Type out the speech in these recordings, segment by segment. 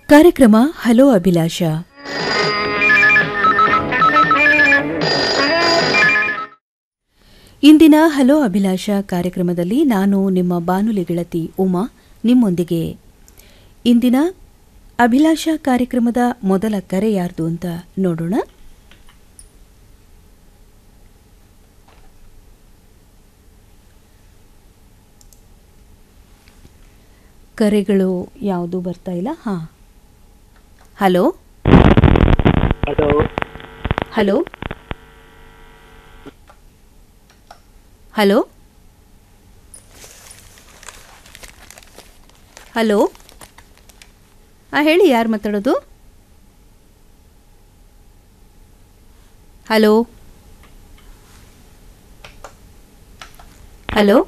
ಕಾರ್ಯಕ್ರಮ ಹಲೋ ಅಭಿಲಾಷ ಇಂದಿನ ಹಲೋ ಅಭಿಲಾಷ ಕಾರ್ಯಕ್ರಮದಲ್ಲಿ ನಾನು ನಿಮ್ಮ ಬಾನುಲಿ ಗೆಳತಿ ಉಮಾ ನಿಮ್ಮೊಂದಿಗೆ ಇಂದಿನ ಅಭಿಲಾಷ ಕಾರ್ಯಕ್ರಮದ ಮೊದಲ ಕರೆ ಯಾರ್ದು ಅಂತ ನೋಡೋಣ ಕರೆಗಳು ಯಾವುದು ಬರ್ತಾ ಇಲ್ಲ ಹಾಂ hello hello hello hello hello ಹಾಂ ಹೇಳಿ ಯಾರು ಮಾತಾಡೋದು ಹಲೋ ಹಲೋ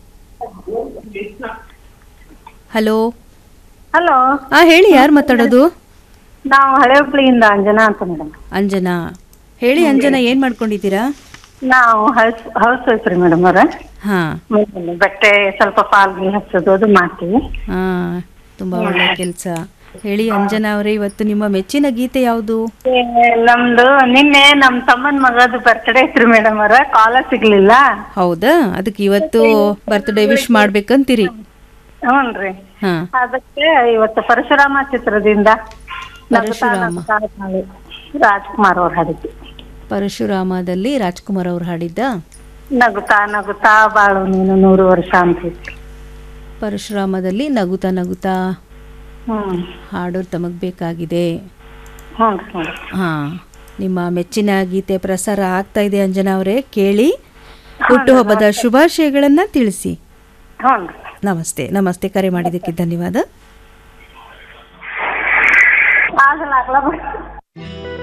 ಹಲೋ ಹಲೋ ಹಾಂ ಹೇಳಿ ಯಾರು ಮಾತಾಡೋದು ನಾವು ಹಳೆ ಹುಬ್ಳಿಯಿಂದ ಅಂಜನಾ ಅಂತ ಮೇಡಮ್ ಅಂಜನಾ ಹೇಳಿ ಅಂಜನಾ ಏನು ಮಾಡ್ಕೊಂಡಿದ್ದೀರಾ ನಾವು ಹೌಸ್ ಹೌಸ್ ವೈಫ್ ರೀ ಮೇಡಮ್ ಅವ್ರ ಹಾಂ ಬಟ್ಟೆ ಸ್ವಲ್ಪ ಪಾಲ್ಗಿ ಹಚ್ಚೋದು ಅದು ಮಾಡ್ತೀವಿ ಹಾಂ ತುಂಬ ಒಳ್ಳೆ ಕೆಲಸ ಹೇಳಿ ಅಂಜನಾ ಅವರೇ ಇವತ್ತು ನಿಮ್ಮ ಮೆಚ್ಚಿನ ಗೀತೆ ಯಾವುದು ಏ, ನಮ್ದು ನಿನ್ನೆ ನಮ್ ತಮ್ಮನ್ ಮಗದು ಬರ್ತ್ಡೇ ಐತ್ರಿ ಮೇಡಮ್ ಅವ್ರ ಕಾಲ ಸಿಗ್ಲಿಲ್ಲ ಹೌದಾ ಅದಕ್ಕೆ ಇವತ್ತು ಬರ್ತ್ಡೇ ವಿಶ್ ಮಾಡ್ಬೇಕಂತೀರಿ ಹ್ಞೂನ್ರಿ ಹಾಂ ಅದಕ್ಕೆ ಇವತ್ತು ಪರಶುರಾಮ ಚಿತ್ರದಿಂದ ನಗುತ್ತಾ ಪರಶುರಾಮ. ನಗುತ್ತಾ ತಾಳೆ ರಾಜ್ಕುಮಾರ್ ಅವ್ರ ಹಾಡಿದ್ದು ಪರಶುರಾಮದಲ್ಲಿ ರಾಜ್ಕುಮಾರ್ ಅವರು ಹಾಡಿದ್ದ ನಗುತ್ತಾ ನಗುತ್ತಾ ಬಾಳು ನೀನು ನೂರು ವರ್ಷ ಅಂತ ಐತಿ. ಪರಶುರಾಮದಲ್ಲಿ ನಗುತ್ತಾ ನಗುತ್ತಾ ಹ್ಮ್ ಹಾಡು ತಮಗೆ ಬೇಕಾಗಿದೆ ಹ್ಞೂನ್ರಿ ಮೇಡಮ್ ಹಾಂ ನಿಮ್ಮ ಮೆಚ್ಚಿನ ಗೀತೆ ಪ್ರಸಾರ ಆಗ್ತಾ ಇದೆ ಅಂಜನಾ ಅವರೇ ಕೇಳಿ ಹುಟ್ಟುಹಬ್ಬದ ಶುಭಾಶಯಗಳನ್ನು ತಿಳಿಸಿ ಹ್ಞೂನ್ರಿ ನಮಸ್ತೆ ನಮಸ್ತೆ ಕರೆ ಮಾಡಿದ್ದಕ್ಕೆ ಧನ್ಯವಾದ ಆಗಲ್ಲ ಆಗಲ್ಲ